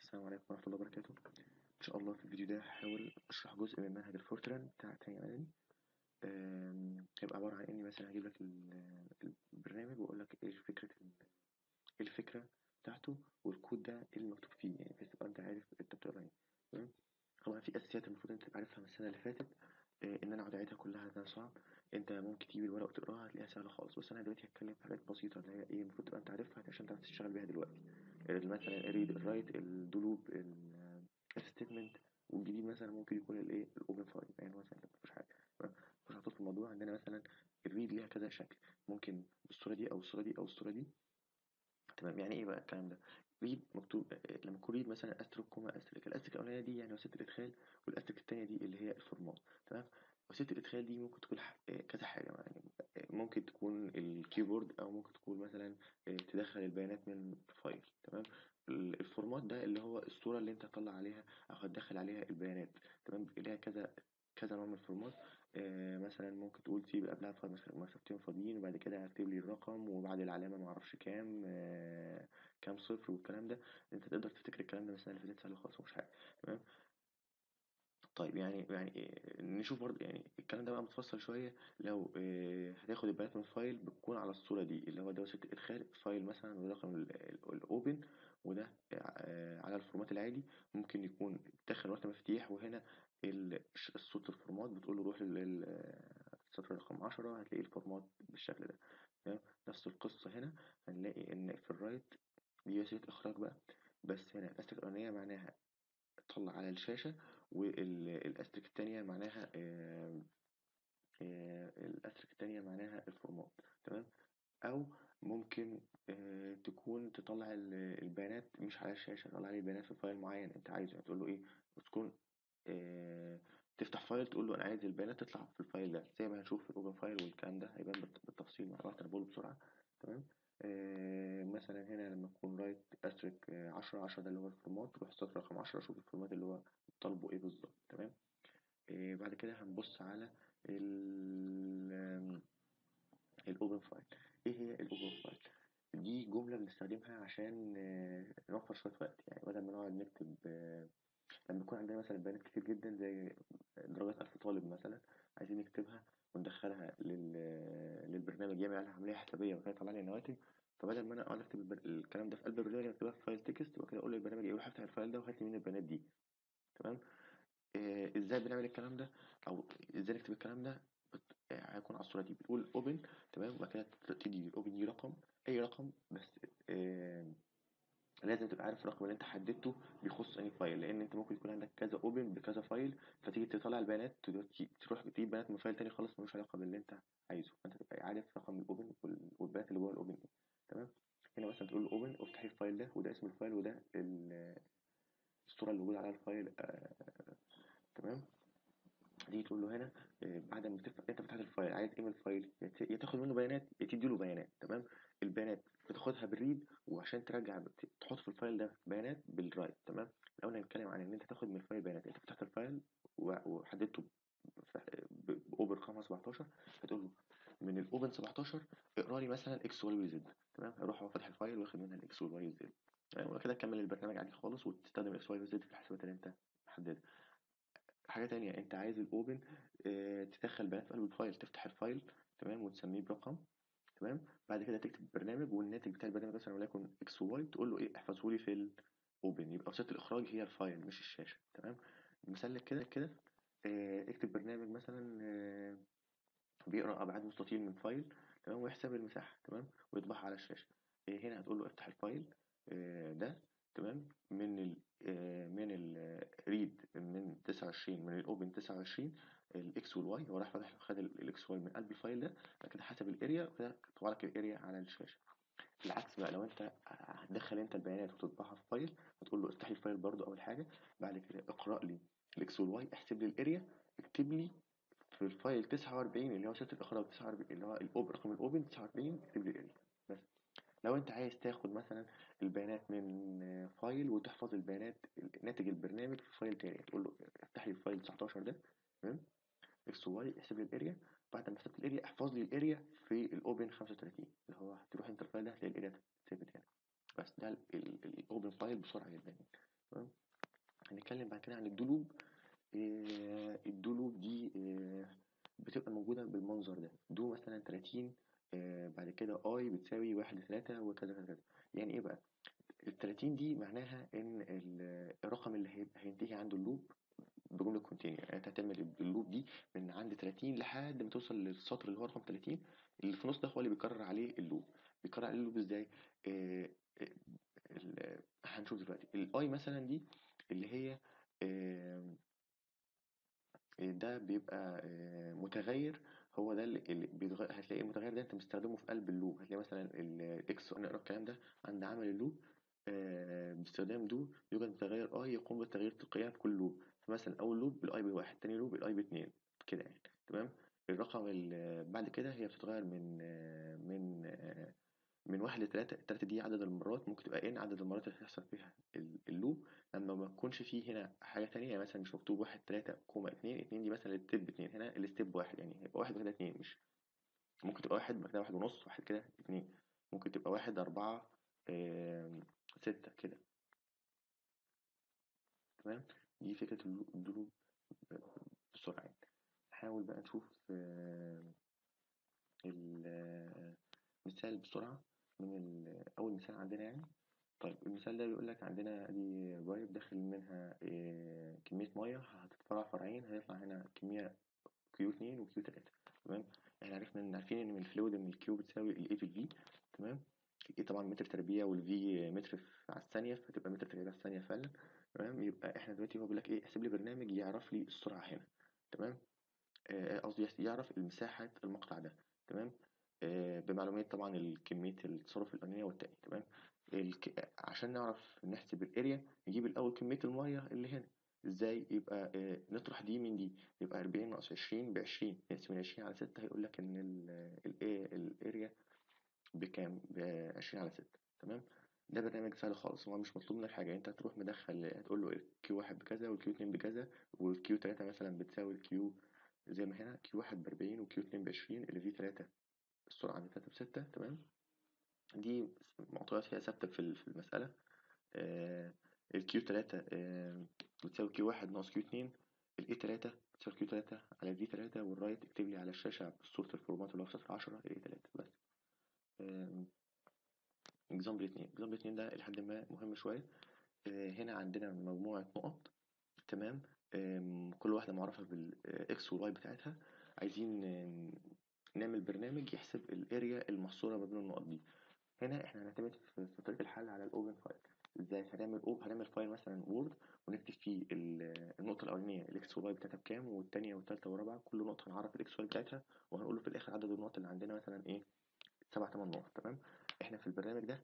السلام عليكم ورحمة الله وبركاته إن شاء الله في الفيديو ده هحاول أشرح جزء من منهج الفورتران بتاع تاني إعدادي آم، هيبقى عبارة عن إني مثلا هجيب لك ال- البرنامج وأقول لك إيه فكرة ال- إيه الفكرة بتاعته والكود ده إيه المكتوب فيه يعني بحيث تبقى أنت عارف أنت بتقرا إيه تمام طبعا في أساسيات المفروض أنت تبقى عارفها من السنة اللي فاتت آه، إن أنا أقعد أعيدها كلها ده صعب أنت ممكن تجيب الورقة وتقراها هتلاقيها سهلة خالص بس أنا دلوقتي هتكلم في حاجات بسيطة اللي هي إيه المفروض تبقى أنت عارفها عشان تعرف تشتغل بيها دلوقتي مثلا الريد الرايت الدولوب الستيتمنت والجديد مثلا ممكن يكون الايه الاوبن فايل يعني مثلا مفيش حاجه تمام؟ مش هحطه في الموضوع عندنا مثلا الريد ليها كذا شكل ممكن بالصوره دي او الصوره دي او الصوره دي تمام يعني ايه بقى الكلام ده ريد مكتوب آه، لما يكون ريد مثلا استريك كوما استريك الاستريك الاولانيه دي يعني وسيله الادخال والاستريك الثانيه دي اللي هي الفورمات تمام وسيله الادخال دي ممكن تكون ح- آه، كذا حاجه يعني آه، ممكن تكون الكيبورد او ممكن تكون مثلا آه، تدخل البيانات من فايل تمام ال- الفورمات ده اللي هو الصوره اللي انت هتطلع عليها او هتدخل عليها البيانات تمام ليها كذا كذا نوع من الفورمات آه، مثلا ممكن تقول سيب قبلها فاضي مثلا مسافتين فاضيين وبعد كده هكتب لي الرقم وبعد العلامة معرفش كام آه، كام صفر والكلام ده انت تقدر تفتكر الكلام ده من السنة اللي فاتت سهل خالص ومش حاجة تمام طيب يعني يعني إيه، نشوف برضه يعني الكلام ده بقى متفصل شوية لو آه، هتاخد البيانات من فايل بتكون على الصورة دي اللي هو ده وسيلة الإدخال فايل مثلا ورقم الأوبن وده آه، على الفورمات العادي ممكن يكون تدخل وقت مفاتيح وهنا ال- ش- صوت الفورمات بتقول له روح للسطر رقم 10 هتلاقي الفورمات بالشكل ده تمام نفس القصة هنا هنلاقي إن في الرايت دي وسيلة إخراج بقى بس هنا الأستك الأولانية معناها طلع على الشاشة والأستك التانية معناها آه، آه، الأستك التانية معناها الفورمات تمام أو ممكن آه، تكون تطلع ال- البيانات مش على الشاشة تطلع لي البيانات في فايل معين أنت عايزه يعني تقول له إيه وتكون آه، تفتح فايل تقول له أنا عايز البيانات تطلع في الفايل ده زي ما هنشوف في الأوبن فايل والكلام ده هيبان بالت- بالتفصيل مع بعض أنا بقوله بسرعة تمام آه، مثلا هنا لما تكون رايت أستريك عشرة عشرة ده اللي هو الفورمات تروح السطر رقم عشرة شوف الفورمات اللي هو طالبه إيه بالظبط تمام آه، بعد كده هنبص على ال الأوبن فايل إيه هي الأوبن فايل؟ دي جملة بنستخدمها عشان آه، نوفر شوية وقت يعني بدل ما نقعد نكتب آه، لما يكون عندنا مثلا بيانات كتير جدا زي درجات ألف طالب مثلا عايزين نكتبها وندخلها لل... للبرنامج يعمل عليها عملية حسابية وكده يطلع لي النواتج فبدل ما انا اقعد اكتب البر... الكلام ده في قلب البرنامج اكتبها في فايل تكست وبعد كده اقول للبرنامج يروح افتح الفايل ده وهات لي منه البيانات دي تمام آه، ازاي بنعمل الكلام ده او ازاي نكتب الكلام ده بت... آه، هيكون على الصورة دي بتقول اوبن تمام وبعد كده تدي الاوبن دي رقم اي رقم بس آه، لازم تبقى عارف الرقم اللي انت حددته بيخص انهي فايل لان انت ممكن يكون عندك كذا اوبن بكذا فايل فتيجي تطلع البيانات تدوت- تروح تجيب بيانات من فايل تاني خالص ملوش علاقه باللي انت عايزه فانت تبقى عارف رقم الاوبن وال- والبيانات اللي جوه الاوبن ايه تمام هنا مثلا تقول له اوبن افتح الفايل ده وده اسم الفايل وده ال- الصوره اللي موجوده على الفايل آه تمام تيجي تقول له هنا آه، بعد ما تفتح انت فتحت الفايل عايز ايه من الفايل يا ت- يا تاخد منه بيانات يا تدي له بيانات تمام البيانات بتاخدها بالريد وعشان ترجع بت- تحط في الفايل ده بيانات بالرايت تمام الاول هنتكلم عن ان انت تاخد من الفايل بيانات انت فتحت الفايل و- وحددته ب- باوبن رقم 17 هتقول له من الاوبن 17 اقرا لي مثلا اكس واي وزد تمام هروح هو فاتح الفايل واخد منها الاكس والواي والزد تمام وكده تكمل البرنامج عادي خالص وتستخدم الاكس واي والزد في الحسابات اللي انت محددها حاجة تانية انت عايز الاوبن اه تدخل بيانات في قلب الفايل تفتح الفايل تمام وتسميه برقم تمام بعد كده تكتب البرنامج والناتج بتاع البرنامج مثلا وليكن اكس وواي تقول له ايه احفظه لي في الاوبن يبقى وسيله الاخراج هي الفايل مش الشاشه تمام مثال لك كده كده اه اكتب برنامج مثلا اه بيقرا ابعاد مستطيل من فايل تمام ويحسب المساحه تمام ويطبعها على الشاشه اه هنا هتقول له افتح الفايل اه ده تمام من ال اه من الريد من 29 من الاوبن 29 الاكس والواي هو راح فتح خد الاكس واي من قلب الفايل ده بعد كده حسب الاريا وكده طبع لك الاريا على الشاشه العكس بقى لو انت هتدخل انت البيانات وتطبعها في فايل هتقول له افتح لي الفايل برضو اول حاجه بعد كده اقرا لي الاكس والواي احسب لي الاريا اكتب لي في الفايل 49 اللي هو شاشه الاخراج 49 اللي هو الاوبن رقم الاوبن 49 اكتب لي الاريا بس لو انت عايز تاخد مثلا البيانات من فايل وتحفظ البيانات ناتج البرنامج في فايل تاني تقول له افتح لي الفايل 19 ده تمام اكس وواي احسب لي الاريا بعد ما حسبت الاريا احفظ لي الاريا في الاوبن 35 اللي هو هتروح انت الفايل ده هتلاقي الاريا ثابت هنا بس ده الاوبن فايل بسرعه جدا تمام هنتكلم بعد كده عن الدولوب آه، الدولوب دي آه، بتبقى موجودة بالمنظر ده دو مثلا 30 آه، بعد كده اي بتساوي واحد لتلاتة وكذا كذا كذا يعني ايه بقى ال 30 دي معناها ان ال- الرقم اللي هي- هينتهي عنده اللوب بجملة كونتينيو يعني انت هتعمل اللوب دي من عند 30 لحد ما توصل للسطر اللي هو رقم 30 اللي في النص ده هو اللي بيكرر عليه اللوب بيكرر عليه اللوب ازاي آه، آه، ال- هنشوف دلوقتي الاي مثلا دي اللي هي آه، ده بيبقى آه، متغير هو ده اللي اللي بيتغير هتلاقي المتغير ده انت مستخدمه في قلب اللوب هتلاقي مثلا الاكس نقرا الكلام ده عند عمل اللوب آه، باستخدام دو يوجد متغير اي يقوم بتغيير تلقائيا في كل لوب فمثلا اول لوب بالاي بواحد تاني لوب بالاي باتنين كده يعني تمام الرقم اللي بعد كده هي بتتغير من آه، من آه، من واحد لتلاتة التلاتة دي عدد المرات ممكن تبقى ان عدد المرات اللي هيحصل فيها ال- اللوب لما ما يكونش فيه هنا حاجة تانية يعني مثلا مش مكتوب واحد تلاتة كوما اتنين اتنين دي مثلا الستيب اتنين هنا الستيب واحد يعني هيبقى واحد وكده اتنين مش ممكن تبقى واحد بعد كده واحد ونص واحد كده اتنين ممكن تبقى واحد أربعة آم، ستة كده تمام دي فكرة اللو- الدروب بسرعة يعني نحاول بقى نشوف آم، المثال بسرعة من ال- أول مثال عندنا يعني طيب المثال ده بيقول لك عندنا ادي بايب داخل منها إيه، كمية مية هتتفرع فرعين هيطلع هنا كمية كيو 2 وكيو 3 تمام احنا عرفنا ان عارفين ان من الفلويد ان الكيو بتساوي الاي في الفي تمام الاي طبعا متر تربيع والفي متر في- على الثانية فتبقى متر تربيع على الثانية فعلا تمام يبقى احنا دلوقتي هو بيقول لك ايه احسب لي برنامج يعرف لي السرعة هنا تمام آه، قصدي يعرف المساحة المقطع ده تمام آه، بمعلومات طبعا الكمية التصرف الأولانية والتانية تمام الك... عشان نعرف نحسب الاريا نجيب الأول كمية المية اللي هنا ازاي يبقى آه، نطرح دي من دي يبقى 40 ناقص 20 ب 20 نقسم ال 20 على 6 هيقول لك ان الاريا بكام ب 20 على 6 تمام ده برنامج سهل خالص هو مش مطلوب منك حاجة انت هتروح مدخل هتقول له الكيو واحد بكذا والكيو اتنين بكذا والكيو تلاتة مثلا بتساوي الكيو زي ما هنا كيو واحد بأربعين وكيو اتنين بعشرين اللي في تلاتة السرعة عند تلاتة بستة تمام دي معطيات هي ثابتة في ال- في المسألة آه الكيو تلاتة آه بتساوي كيو واحد ناقص كيو اتنين الاي تلاتة بتساوي كيو تلاتة على في تلاتة والرايت اكتب لي على الشاشة بصورة الفورمات اللي هو في صفر عشرة الاي تلاتة بس اكزامبل اتنين اكزامبل اتنين ده لحد ما مهم شوية آه هنا عندنا مجموعة نقط تمام آم، كل واحدة معرفة بالإكس والواي بتاعتها عايزين آم، نعمل برنامج يحسب الاريا المحصورة ما بين النقط دي هنا احنا هنعتمد في في طريقة الحل على الاوبن فايل ازاي هنعمل أوب هنعمل فايل مثلا وورد ونكتب فيه ال- النقطة الأولانية الإكس والواي بتاعتها بكام والتانية والتالتة والرابعة كل نقطة هنعرف الإكس والواي بتاعتها وهنقول له في الآخر عدد النقط اللي عندنا مثلا إيه سبع تمن نقط تمام احنا في البرنامج ده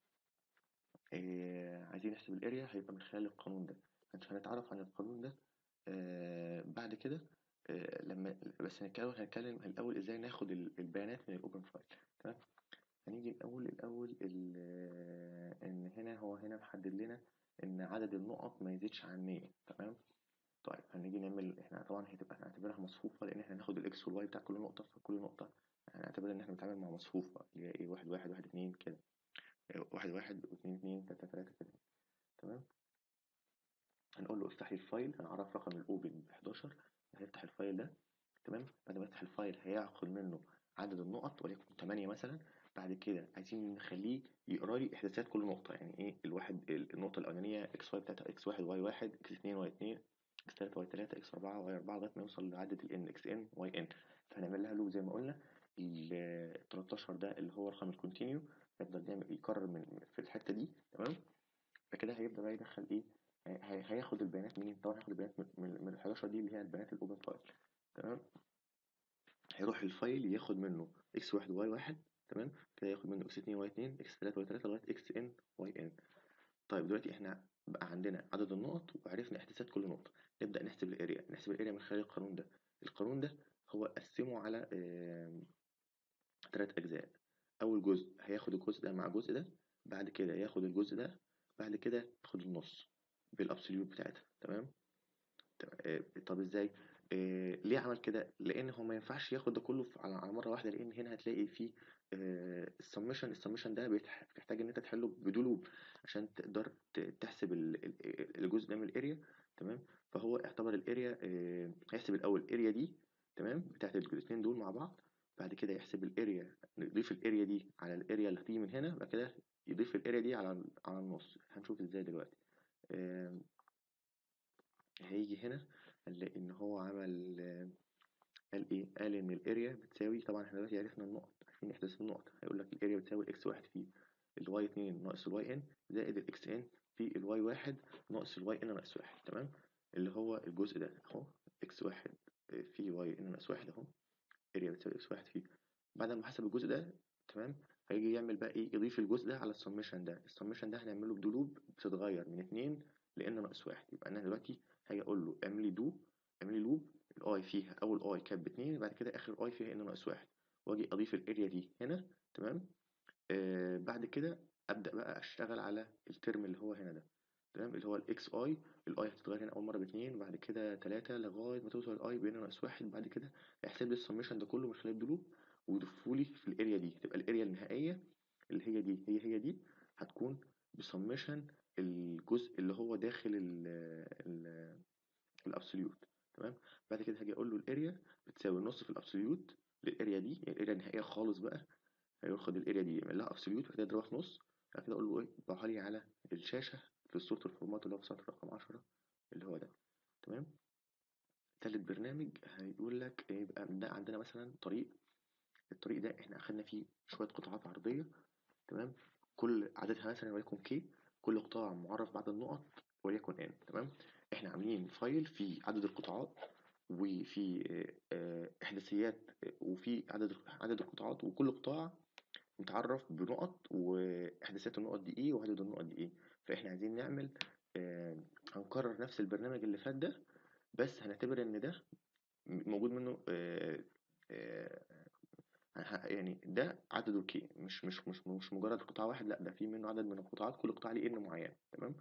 إيه عايزين نحسب الاريا هيبقى من خلال القانون ده هنش- هنتعرف عن القانون ده آه بعد كده آه لما بس هنتكلم هنتكلم الأول ازاي ناخد ال- البيانات من الأوبن فايل تمام هنيجي الأول الأول ال- آه، إن هنا هو هنا محدد لنا إن عدد النقط ما يزيدش عن 100 تمام طيب هنيجي نعمل احنا طبعا هتبقى هنعتبرها مصفوفة لأن احنا هناخد الإكس والواي بتاع كل نقطة في كل نقطة هنعتبر إن احنا بنتعامل مع مصفوفة اللي هي إيه واحد واحد واحد اتنين كده واحد واحد واتنين اتنين تلاتة تلاتة كده تمام هنقول له افتح لي الفايل هنعرف رقم الاوبن ب 11 هيفتح الفايل ده تمام بعد ما يفتح الفايل هياخد منه عدد النقط وليكن 8 مثلا بعد كده عايزين نخليه يقرا لي احداثيات كل نقطه يعني ايه الواحد النقطه الاولانيه اكس واي بتاعتها اكس 1 واي 1 اكس 2 واي 2 اكس 3 واي 3 اكس 4 واي 4 لغايه ما يوصل لعدد الان اكس ان واي ان فهنعمل لها لوب زي ما قلنا ال 13 ده اللي هو رقم الكونتينيو يفضل يعمل يكرر من في الحته دي تمام فكده هيبدا بقى يدخل ايه هي- هياخد البيانات منين طبعا هياخد البيانات من من من ال 11 دي اللي هي البيانات الاوبن فايل تمام هيروح الفايل ياخد منه اكس واحد واي واحد تمام كده ياخد منه اكس 2 واي 2 اكس 3 واي 3 لغايه اكس ان واي ان طيب دلوقتي احنا بقى عندنا عدد النقط وعرفنا احداثات كل نقطه نبدا نحسب الاريا نحسب الاريا من خلال القانون ده القانون ده هو قسمه على ثلاث اجزاء اول جزء هياخد الجزء ده مع الجزء ده بعد كده ياخد الجزء ده بعد كده ياخد النص بالابسوليوت بتاعتها تمام تمام. آه، طب ازاي آه ليه عمل كده لان هو ما ينفعش ياخد ده كله في- على على مره واحده لان هنا هتلاقي فيه آه السمشن السمشن ده بيتح- بيحتاج ان انت تحله بدولوب عشان تقدر ت- تحسب ال- ال- الجزء ده من الاريا تمام فهو اعتبر الاريا آه هيحسب الاول الاريا دي تمام بتاعت الاثنين دول مع بعض بعد كده يحسب الاريا نضيف الاريا دي على الاريا اللي هتيجي من هنا بعد كده يضيف الاريا دي على ال- على النص هنشوف ازاي دلوقتي آم، هيجي هنا هنلاقي ان هو عمل آم، قال ايه قال ان الاريا بتساوي طبعا احنا دلوقتي عرفنا النقط عارفين احداث النقط هيقول لك الاريا بتساوي الاكس واحد في الواي اتنين ناقص الواي ان زائد الاكس ان في الواي واحد ناقص الواي ان ناقص واحد تمام اللي هو الجزء ده اهو اكس واحد في واي ان ناقص واحد اهو اريا بتساوي اكس واحد في بعد ما حسب الجزء ده تمام هيجي يعمل بقى ايه يضيف الجزء ده على السمشن ده السمشن ده هنعمله بدولوب بتتغير من اتنين لان ناقص واحد يبقى انا دلوقتي هاجي اقول له اعمل لي دو اعمل لي لوب الاي فيها اول اي كانت باتنين بعد كده اخر اي فيها ان ناقص واحد واجي اضيف الاريا دي هنا تمام آه بعد كده ابدا بقى اشتغل على الترم اللي هو هنا ده تمام اللي هو الاكس اي الاي هتتغير هنا اول مره باتنين بعد كده تلاتة لغايه ما توصل الاي بين ناقص واحد بعد كده هيحسب لي السمشن ده كله من خلال الدلوب ويضيفه لي في الاريا دي تبقى الاريا النهائيه اللي هي دي هي هي دي هتكون بسمشن الجزء اللي هو داخل ال ال الابسوليوت تمام بعد كده هاجي اقول له الاريا بتساوي نص في الابسوليوت للاريا دي يعني الاريا النهائيه خالص بقى هياخد الاريا دي يعمل لها ابسوليوت بعد كده يضربها في نص بعد كده اقول له ايه طبعها لي على الشاشه في صوره الفورمات اللي هو في سطر رقم 10 اللي هو ده تمام تالت برنامج هيقول لك يبقى ده عندنا مثلا طريق الطريق ده احنا اخدنا فيه شويه قطاعات عرضيه تمام كل عددها مثلا وليكن كي كل قطاع معرف بعدد نقط وليكن ان تمام احنا عاملين فايل فيه عدد القطاعات وفي آه، احداثيات آه، وفي عدد عدد القطاعات وكل قطاع متعرف بنقط واحداثيات النقط دي ايه وعدد النقط دي ايه فاحنا عايزين نعمل آه، هنكرر نفس البرنامج اللي فات ده بس هنعتبر ان ده موجود منه آه، آه، ه- يعني ده عدده كي مش مش مش مش مجرد قطاع واحد لا ده في منه عدد من القطاعات كل قطاع ليه ان معين تمام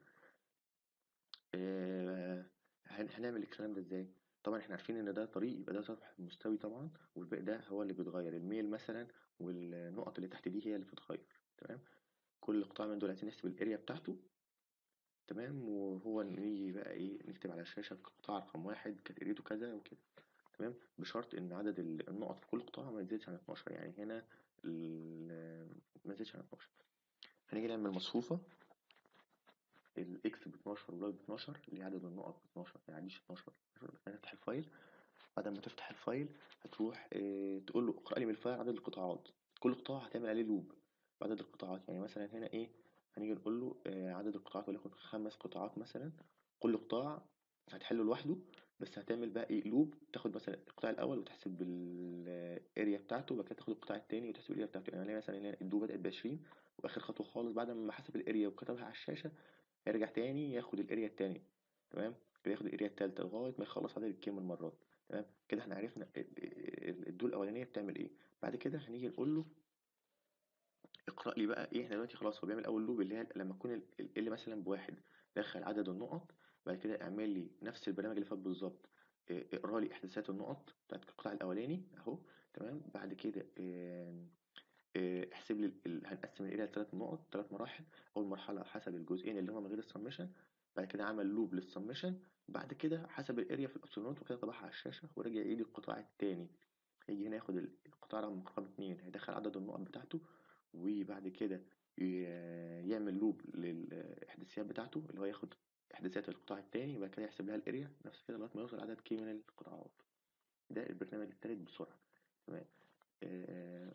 آه، هن- هنعمل الكلام ده ازاي طبعا احنا عارفين ان ده طريق يبقى ده سطح مستوي طبعا والباقي ده هو اللي بيتغير الميل مثلا والنقط اللي تحت دي هي اللي بتتغير تمام كل قطاع من دول عايزين نحسب الاريا بتاعته تمام وهو نيجي بقى ايه نكتب على الشاشة قطاع رقم واحد كانت اريته كذا وكده تمام بشرط ان عدد ال- النقط في كل قطاع ما يزيدش عن 12 يعني هنا ال- ما يزيدش عن 12 هنيجي نعمل مصفوفة الاكس ب 12 والواي ب 12 اللي هي عدد النقط ب 12 ما يعديش 12 هنفتح الفايل بعد ما تفتح الفايل هتروح اه تقول له اقرأ لي من الفايل عدد القطاعات كل قطاع هتعمل عليه لوب بعدد القطاعات يعني مثلا هنا ايه هنيجي نقول له اه عدد القطاعات وليكن خمس قطاعات مثلا كل قطاع هتحله لوحده بس هتعمل بقى ايه لوب تاخد مثلا القطاع الاول وتحسب الاريا بتاعته وبعد كده تاخد القطاع التاني وتحسب الاريا بتاعته يعني هنلاقي مثلا هنا الدو بدأت ب 20 واخر خطوه خالص بعد ما حسب الاريا وكتبها على الشاشه هيرجع تاني ياخد الاريا التاني تمام كده ياخد الاريا التالتة لغايه ما يخلص عدد الكيم المرات تمام كده احنا عرفنا ال- ال- الدو الاولانيه بتعمل ايه بعد كده هنيجي نقول له اقرأ لي بقى ايه احنا دلوقتي خلاص هو بيعمل اول لوب اللي هي لما تكون ال ال ال مثلا بواحد دخل عدد النقط بعد كده اعمل لي نفس البرنامج اللي فات بالظبط اه، اقرا لي احداثات النقط بتاعت القطاع الاولاني اهو تمام بعد كده اه، اه، احسب لي ال- هنقسم الاريا لثلاث نقط ثلاث مراحل اول مرحله حسب الجزئين اللي هما من غير السمشن بعد كده عمل لوب للسمشن بعد كده حسب الاريا في الابسولوت وكده طبعها على الشاشه ورجع يعيد القطاع التاني هيجي هنا ياخد ال- القطاع رقم رقم اتنين هيدخل عدد النقط بتاعته وبعد كده ي- يعمل لوب للإحداثيات بتاعته اللي هو ياخد إحداثيات القطاع التاني وبعد كده يحسب لها الأريا نفس كده لغاية ما يوصل عدد كي من القطاعات ده البرنامج التالت بسرعة تمام آه،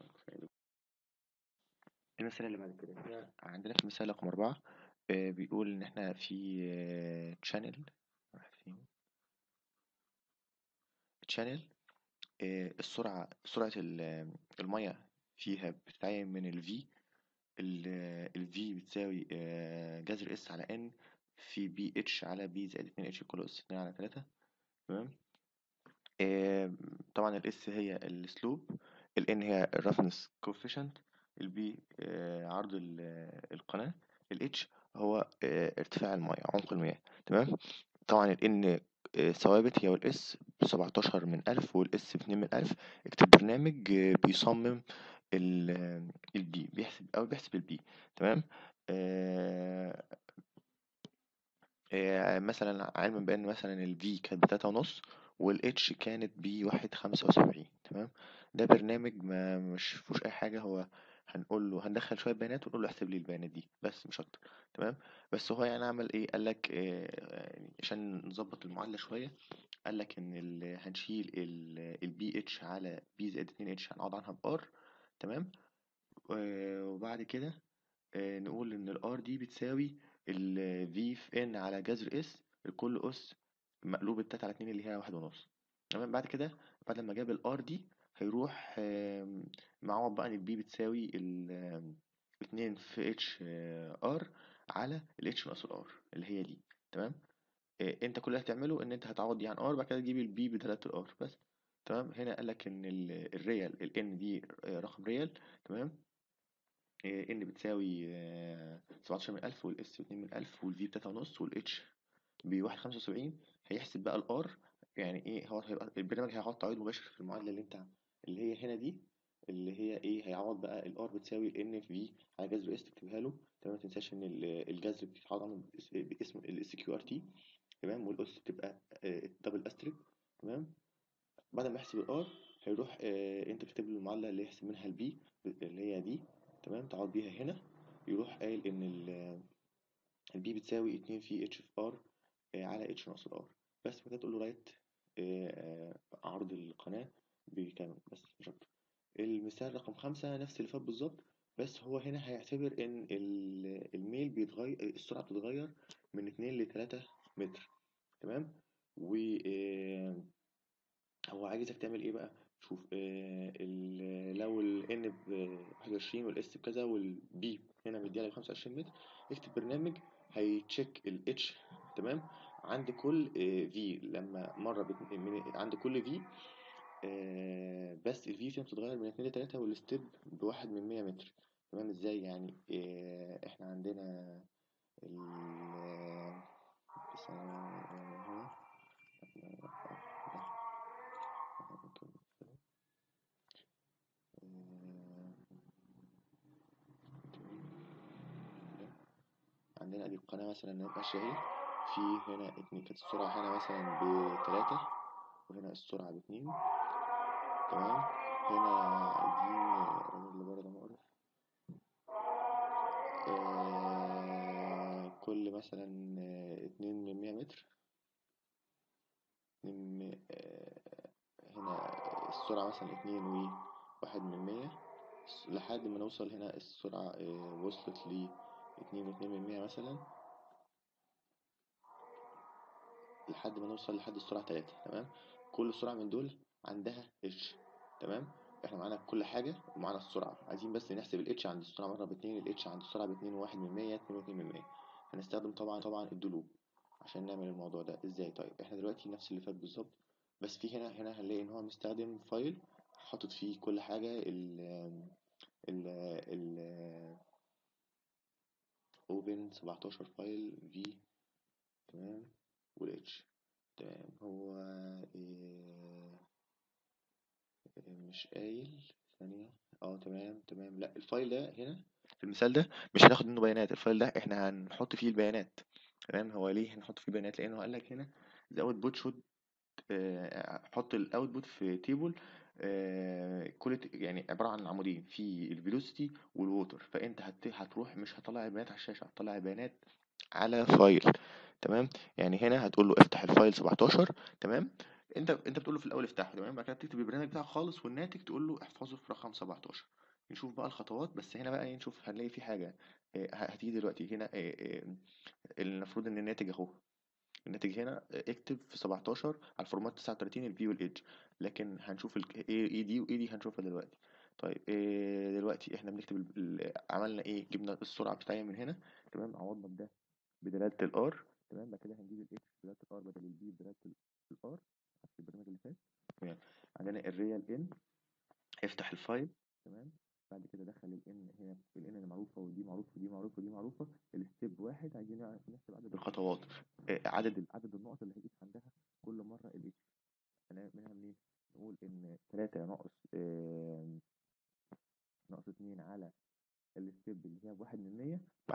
المثال اللي بعد كده احنا عندنا في مثال رقم أربعة آه، بيقول إن احنا في تشانل راح فين تشانل السرعة سرعة ال- المية فيها بتتعين من ال V ال ال V بتساوي آه، جذر S على N في بي اتش على بي زائد 2 اتش كله اس 2 على 3 تمام آه، طبعا الاس هي السلوب الان هي الرفنس كوفيشنت البي عرض ال- القناة الاتش هو آه، ارتفاع المياه عمق المياه تمام طبعا الان ثوابت هي والاس بسبعتاشر من ألف والإس باتنين من ألف اكتب برنامج آه، بيصمم ال البي بيحسب أو بيحسب البي تمام آه، آه، مثلا علما بأن مثلا الفي كانت بتلاتة ونص والاتش كانت بواحد خمسة وسبعين تمام ده برنامج ما مش فيهوش أي حاجة هو هنقول له هندخل شوية بيانات ونقول له احسب لي البيانات دي بس مش أكتر تمام بس هو يعني عمل إيه قال لك آه، عشان نظبط المعادلة شوية قال لك إن ال- هنشيل البي اتش على بي زائد اتنين اتش هنعوض عنها بار تمام آه، وبعد كده آه، نقول إن الار دي بتساوي ال v في n على جذر s لكل أس مقلوب التلاتة على اتنين اللي هي واحد ونص تمام بعد كده بعد لما جاب ال r دي هيروح آم، معوض بقى إن ال b بتساوي ال آم، اتنين في h آه، r على ال h ناقص ال r اللي هي دي تمام آه، انت كل اللي هتعمله ان انت هتعوض دي عن r بعد كده تجيب ال b بدلالة ال r بس تمام هنا قالك ان ال- الريال ال n دي آه، رقم ريال تمام آه، ان بتساوي آه، 17 من 1000 والاس 2 من 1000 والفي بتلاتة ونص والاتش ب 1.75 هيحسب بقى الار يعني ايه هو هيبقى البرنامج هيعوض تعويض مباشر في المعادله اللي انت اللي هي هنا دي اللي هي ايه هيعوض بقى الار بتساوي الان في على جذر اس تكتبها له تمام ما تنساش ان ال- الجذر بيتعوض عنه باسم باسم الاس كيو ار تي تمام والاس تبقى دبل استريك تمام بعد ما يحسب الار هيروح آه انت كاتب له المعادله اللي يحسب منها البي اللي هي دي تمام تعوض بيها هنا يروح قايل ان البي بتساوي اتنين في اتش في ار على اتش ناقص الار بس كده تقول له رايت عرض القناه بكام بس مش اكتر المثال رقم خمسة نفس اللي فات بالظبط بس هو هنا هيعتبر ان ال- الميل بيتغير السرعه بتتغير من اتنين لتلاتة متر تمام و آه، هو عايزك تعمل ايه بقى شوف آه ال- لو ال n ب 21 وال s بكذا وال b هنا مديها لك 25 متر اكتب برنامج هيتشيك ال h تمام عند كل آه v لما مرة بت... من... عند كل v آه بس ال v فيها بتتغير من 2 ل 3 والستيب بواحد من 100 متر تمام ازاي يعني آه احنا عندنا ال بس أنا- عندنا ادي القناة مثلا ماشية اهي في هنا اتنين كانت السرعة هنا مثلا بتلاتة وهنا السرعة باتنين تمام هنا عايزين اللي بره ده مقرف آه كل مثلا آه، اتنين من مية متر اتنين من- آه هنا السرعة مثلا اتنين و واحد من مية لحد ما نوصل هنا السرعة آه وصلت ل اتنين واتنين من مية مثلا لحد ما نوصل لحد السرعة تلاتة تمام كل سرعة من دول عندها اتش تمام احنا معانا كل حاجة ومعانا السرعة عايزين بس نحسب الاتش عند السرعة مرة باتنين الاتش عند السرعة باتنين وواحد من مية اتنين واتنين من مية هنستخدم طبعا طبعا الدلوب عشان نعمل الموضوع ده ازاي طيب احنا دلوقتي نفس اللي فات بالظبط بس في هنا هنا هنلاقي ان هو مستخدم فايل حاطط فيه كل حاجة ال ال ال open 17 فايل في تمام والاتش تمام هو إيه مش قايل ثانية اه تمام تمام لا الفايل ده هنا في المثال ده مش هناخد منه بيانات الفايل ده احنا هنحط فيه البيانات تمام هو ليه هنحط فيه بيانات لانه قال لك هنا the output should آه، حط الاوتبوت في تيبل كل ت- يعني عبارة عن عمودين في الفيلوسيتي والووتر فانت هت- هتروح مش هتطلع البيانات على الشاشة هتطلع البيانات على فايل تمام يعني هنا هتقول له افتح الفايل 17 تمام انت انت بتقول له في الاول افتحه تمام بعد كده تكتب البرنامج بتاعك خالص والناتج تقول له احفظه في رقم 17 نشوف بقى الخطوات بس هنا بقى ايه نشوف هنلاقي في حاجة آه، هتيجي دلوقتي هنا آه، آه، المفروض ان الناتج اهو الناتج هنا اكتب في 17 على الفورمات 39 الفي والايدج لكن هنشوف ال ايه ايه دي وايه دي هنشوفها دلوقتي طيب إيه دلوقتي احنا بنكتب ال- ال- عملنا ايه جبنا السرعه بتاعي من هنا تمام عوضنا بده بدلاله الار تمام بعد كده هنجيب الاتش بدلاله الار بدل البي بدلاله الار في البرنامج اللي فات تمام عندنا الريال ان افتح الفايل تمام بعد كده دخل الان هنا الان اللي معروفه ودي معروفه ودي معروفه ودي معروفه الستيب واحد عايزين نحسب عدد الخطوات آه، عدد عدد النقط اللي هيقيس عندها كل مره الاتش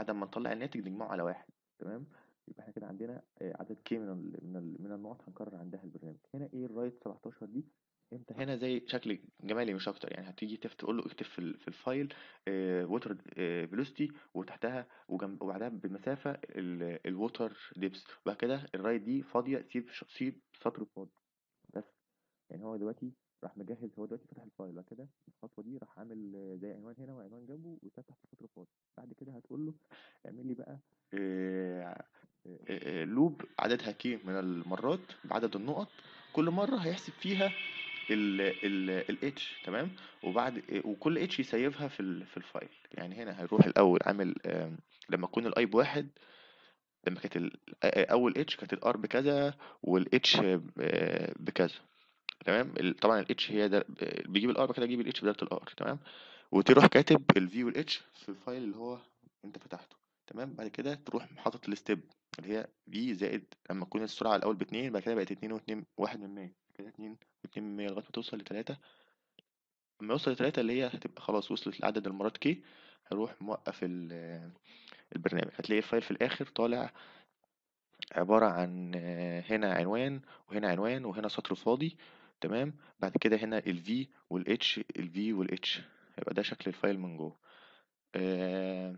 بعد ما نطلع الناتج نجمعه على واحد تمام يبقى احنا كده عندنا آه، عدد ك من ال من ال من النقط هنكرر عندها البرنامج هنا ايه الرايت 17 دي انت هنا زي شكل جمالي مش اكتر يعني هتيجي تف- تقول له اكتب في, ال- في الفايل ووتر فيلوسيتي وتحتها وجنب وبعدها بمسافه الووتر ديبس وبعد كده الرايت دي فاضيه سيب ش- سيب سطر فاضي بس يعني هو دلوقتي راح مجهز هو دلوقتي فتح الفايل بعد كده الخطوه دي راح عامل آه، زي عنوان هنا وعنوان جنبه وفتح في سطر فاضي بعد كده هتقول له اعمل لي بقى آه، آه، لوب عددها كي من المرات بعدد النقط كل مرة هيحسب فيها ال ال الاتش تمام وبعد وكل اتش يسيفها في ال في الفايل يعني هنا هيروح الاول عامل آم، لما يكون الاي بواحد لما كانت ال- آه، اول اتش كانت الار بكذا والاتش بكذا تمام ال- طبعا الاتش هي ده بيجيب الار بعد كده يجيب الاتش بدالة الار تمام وتروح كاتب الفي والاتش في الفايل اللي هو انت فتحته تمام بعد كده تروح حاطط الستيب اللي هي في زائد لما تكون السرعة الأول باتنين بعد كده بقت اتنين واتنين واحد من مية كده اتنين واتنين من مية لغاية ما توصل لتلاتة لما يوصل لتلاتة اللي هي هتبقى خلاص وصلت لعدد المرات كي هروح موقف ال- البرنامج هتلاقي الفايل في الآخر طالع عبارة عن آه، هنا عنوان وهنا عنوان وهنا سطر فاضي تمام بعد كده هنا ال V وال H ال V وال H هيبقى ده شكل الفايل من جوه آه،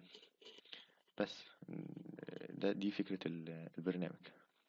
بس ده دي فكرة ال- البرنامج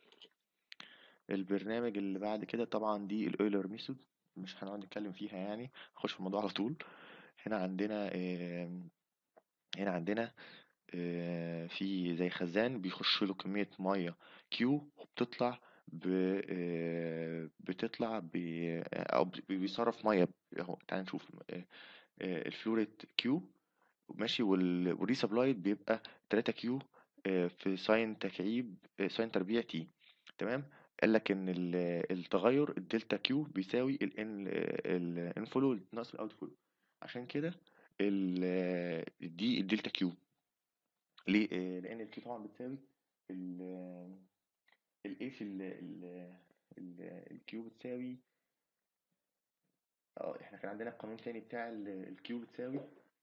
البرنامج اللي بعد كده طبعا دي الاويلر ميثود مش هنقعد نتكلم فيها يعني هخش في الموضوع على طول هنا عندنا آه، هنا عندنا آه، في زي خزان بيخش له كمية مية كيو وبتطلع ب آه، بتطلع ب أو بي- بيصرف مية اهو تعال نشوف آه، آه، الفلوريت كيو ماشي وال- والريسبلايد بيبقى 3 كيو آه، في ساين تكعيب آه، ساين تربيع تي تمام قال لك ان ال- التغير الدلتا كيو بيساوي الان الانفلو ناقص الاوت فلو عشان كده ال- دي الدلتا كيو ليه آه، لان الكيو طبعا بتساوي ال الايه في ال ال الكيو بتساوي اه احنا كان عندنا القانون تاني بتاع الكيو بتساوي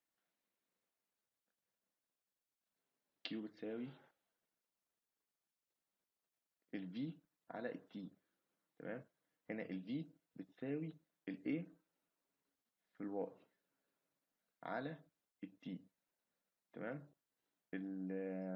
كيو بتساوي الفي على التي تمام هنا الفي بتساوي الايه في الواي على التي تمام ال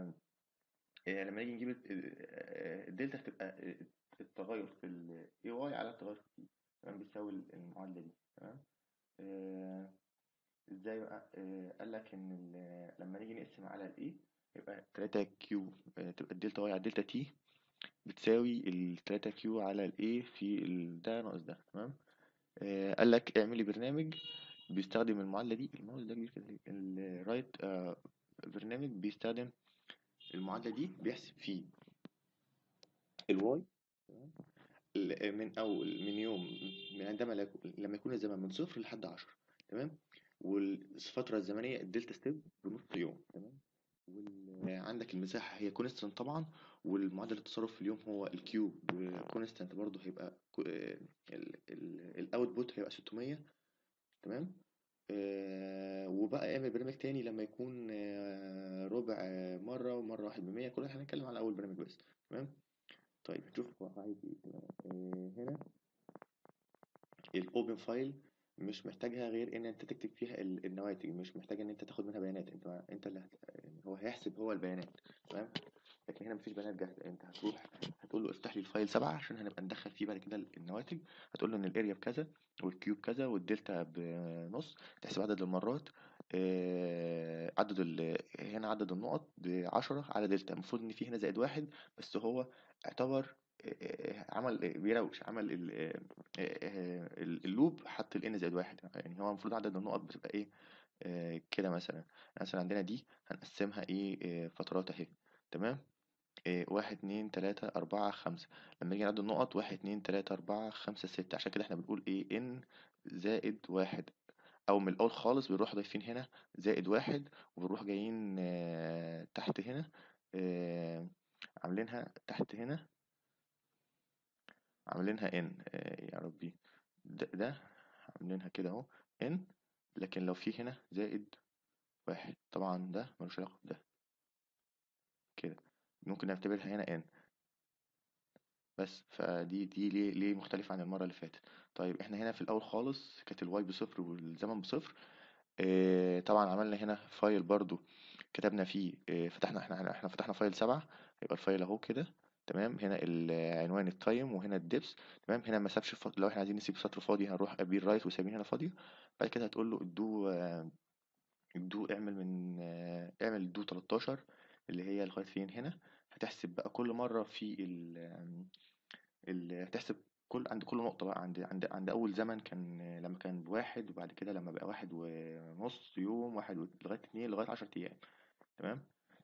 آه، لما نيجي نجيب ال- ال- الدلتا هتبقى التغير في ال AY على التغير في T تمام بيساوي المعادلة دي تمام آه، ازاي بقى آه، قال لك ان ال- لما نيجي نقسم على ال A يبقى 3 كيو تبقى الدلتا Y على الدلتا T بتساوي ال 3 كيو على ال A في ال ده ناقص ده تمام آه، قال لك اعملي برنامج بيستخدم المعادلة دي الماوس ده كبير كده ليه؟ الرايت برنامج بيستخدم المعادلة دي بيحسب فيه الواي ل- من أول من يوم من عندما لا يكون- لما يكون الزمن من صفر لحد عشرة تمام والفترة الزمنية الدلتا ستيب بنص يوم تمام وعندك المساحة هي كونستانت طبعا والمعدل التصرف في اليوم هو الكيو كونستانت برضه هيبقى الاوتبوت هيبقى 600 تمام آه، وبقى اعمل برنامج تاني لما يكون آه، ربع آه، مرة ومرة واحد بمية كل ده هنتكلم على أول برنامج بس تمام طيب نشوف هو عايز ايه تمام. آه، هنا الاوبن فايل مش محتاجها غير ان انت تكتب فيها ال- النواتج مش محتاج ان انت تاخد منها بيانات انت انت اللي هت... يعني هو هيحسب هو البيانات تمام لكن هنا مفيش بيانات جاهزه انت هتروح هتقول له افتح لي الفايل سبعة عشان هنبقى ندخل فيه بعد كده النواتج هتقول له ان الاريا بكذا والكيوب كذا والدلتا بنص تحسب عدد المرات آه، عدد ال... هنا عدد النقط بعشرة على دلتا المفروض ان في هنا زائد واحد بس هو اعتبر آه، آه، عمل آه، بيروش عمل ال- آه، آه، ال- اللوب حط ال n زائد واحد يعني هو المفروض عدد النقط بتبقى ايه آه، كده مثلا مثلا عندنا دي هنقسمها ايه آه، فترات اهي تمام إيه واحد اتنين تلاتة أربعة خمسة لما نيجي نعد النقط واحد اتنين تلاتة أربعة خمسة ستة عشان كده احنا بنقول ايه ان زائد واحد أو من الأول خالص بنروح ضايفين هنا زائد واحد وبنروح جايين آه، تحت هنا آه، عاملينها تحت هنا عاملينها ان يا ربي ده, ده عاملينها كده اهو ان لكن لو في هنا زائد واحد طبعا ده ملوش علاقة بده ممكن نعتبرها هنا ان بس فدي دي ليه ليه مختلفة عن المرة اللي فاتت طيب احنا هنا في الأول خالص كانت الواي بصفر والزمن بصفر اه طبعا عملنا هنا فايل برضو كتبنا فيه اه فتحنا احنا احنا فتحنا فايل سبعة يبقى الفايل اهو كده تمام هنا العنوان التايم وهنا الدبس تمام هنا ما سابش فاضي لو احنا عايزين نسيب سطر فاضي هنروح ابي رايت وسايبين هنا فاضيه بعد كده هتقول له الدو اه الدو اعمل من اه اعمل الدو 13 اللي هي لغايه فين هنا هتحسب بقى كل مره في ال ال هتحسب كل عند كل نقطة بقى عند عند عند أول زمن كان لما كان بواحد وبعد كده لما بقى واحد ونص يوم واحد و- لغاية اتنين لغاية عشر أيام تمام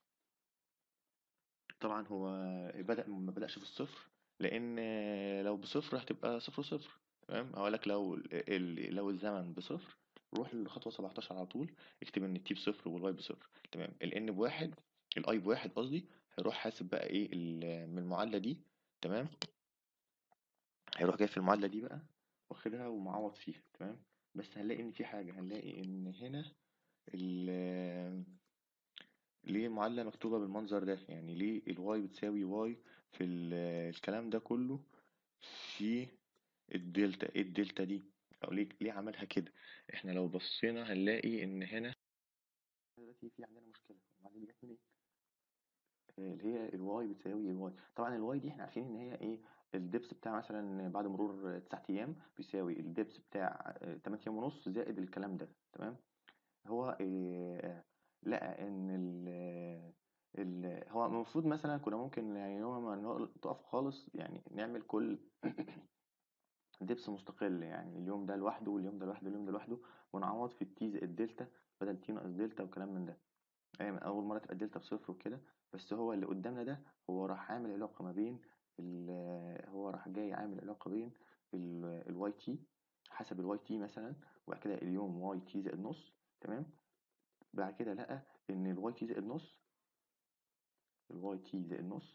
طبعا هو بدأ ما بدأش في الصفر لأن لو بصفر هتبقى صفر صفر تمام هقول لك لو ال- ال- لو الزمن بصفر روح للخطوة 17 على طول اكتب ان التي بصفر والواي بصفر تمام الان بواحد الاي بواحد قصدي هيروح حاسب بقى ايه ال- من المعادلة دي تمام هيروح جاي في المعادلة دي بقى واخدها ومعوض فيها تمام بس هنلاقي ان في حاجة هنلاقي ان هنا ال ليه المعادلة مكتوبة بالمنظر ده يعني ليه الواي بتساوي واي في ال- الكلام ده كله في الدلتا ايه الدلتا دي او ليه ليه عملها كده احنا لو بصينا هنلاقي ان هنا دلوقتي في عندنا مشكلة المعادلة دي جت منين اللي هي الواي بتساوي الواي طبعا الواي دي احنا عارفين ان هي ايه الدبس بتاع مثلا بعد مرور 9 ايام بيساوي الدبس بتاع 8 ايام ونص زائد الكلام ده تمام هو إيه لقى ان ال ال هو المفروض مثلا كنا ممكن يعني يوم ما نقف خالص يعني نعمل كل دبس مستقل يعني اليوم ده لوحده واليوم ده لوحده واليوم ده لوحده ونعوض في التي زائد دلتا بدل تي ناقص دلتا وكلام من ده يعني من أول مرة تبقى الدلتا بصفر وكده بس هو اللي قدامنا ده هو راح عامل علاقة ما بين ال- هو راح جاي عامل علاقة بين الواي تي حسب الواي تي مثلا وبعد كده اليوم واي تي زائد نص تمام بعد كده لقى إن الواي تي زائد نص الواي تي زائد نص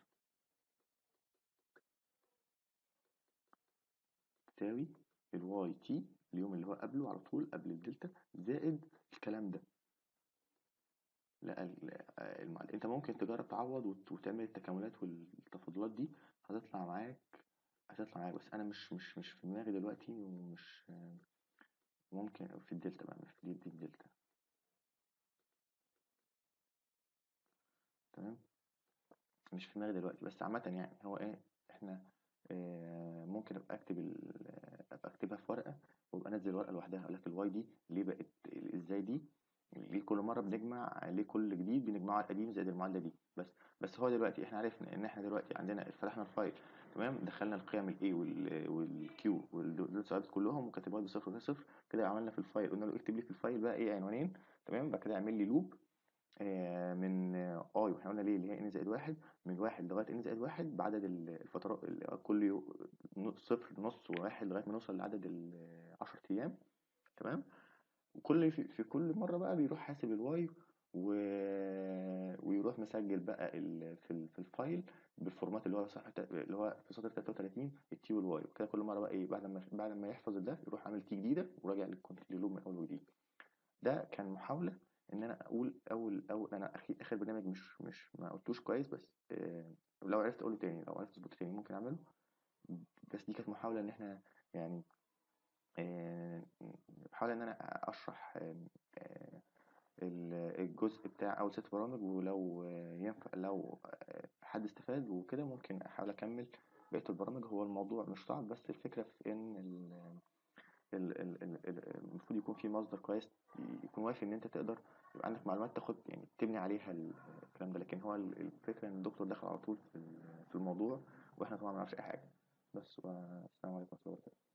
تساوي الواي تي اليوم اللي هو قبله على طول قبل الدلتا زائد الكلام ده لا ال- المعد... انت ممكن تجرب تعوض وت- وتعمل التكاملات والتفاضلات دي هتطلع معاك هتطلع معاك بس انا مش مش مش في دماغي دلوقتي ومش ممكن في الدلتا بقى مش في دي, دي الدلتا تمام مش في دماغي دلوقتي بس عامة يعني هو ايه احنا اه ممكن ابقى اكتب ال- ابقى اكتبها في ورقة وابقى انزل ورقة لوحدها اقول لك الواي دي ليه بقت ازاي دي ليه كل مرة بنجمع ليه كل جديد بنجمعه على القديم زائد المعادلة دي بس بس هو دلوقتي احنا عرفنا ان احنا دلوقتي عندنا فتحنا الفايل تمام دخلنا القيم ال A وال والكيو والدول ثوابت كلهم وكاتبها بصفر وده صفر كده عملنا في الفايل قلنا له اكتب لي في الفايل بقى ايه عنوانين تمام بعد كده اعمل لي لوب آه من اي واحنا قلنا ليه اللي هي ان زائد واحد من واحد لغايه ان زائد واحد بعدد الفترات ال- كل يوم صفر نص وواحد لغايه ما نوصل لعدد ال 10 ايام تمام وكل في, في كل مرة بقى بيروح حاسب الواي و... ويروح مسجل بقى ال... في, ال... في الفايل بالفورمات اللي هو صح... اللي هو في سطر 33 التي والواي وكده كل مرة بقى ايه بعد ما بعد ما يحفظ ده يروح عامل تي جديدة وراجع للكونتينيو لوب من اول وجديد ده كان محاولة ان انا اقول اول اول انا اخي اخر برنامج مش مش ما قلتوش كويس بس آه لو عرفت اقوله تاني لو عرفت اظبطه تاني ممكن اعمله بس دي كانت محاولة ان احنا يعني آه، بحاول ان انا اشرح آه، آه، ال- الجزء بتاع اول ست برامج ولو آه، ينفع لو آه، حد استفاد وكده ممكن احاول اكمل بقية البرامج هو الموضوع مش صعب بس الفكرة في ان ال- ال- ال- ال- ال- المفروض يكون في مصدر كويس يكون وافي ان انت تقدر يبقى عندك معلومات تاخد يعني تبني عليها الكلام ده لكن هو ال- الفكرة ان الدكتور دخل على طول في ال- في الموضوع واحنا طبعا ما نعرفش اي حاجة بس والسلام عليكم ورحمة الله وبركاته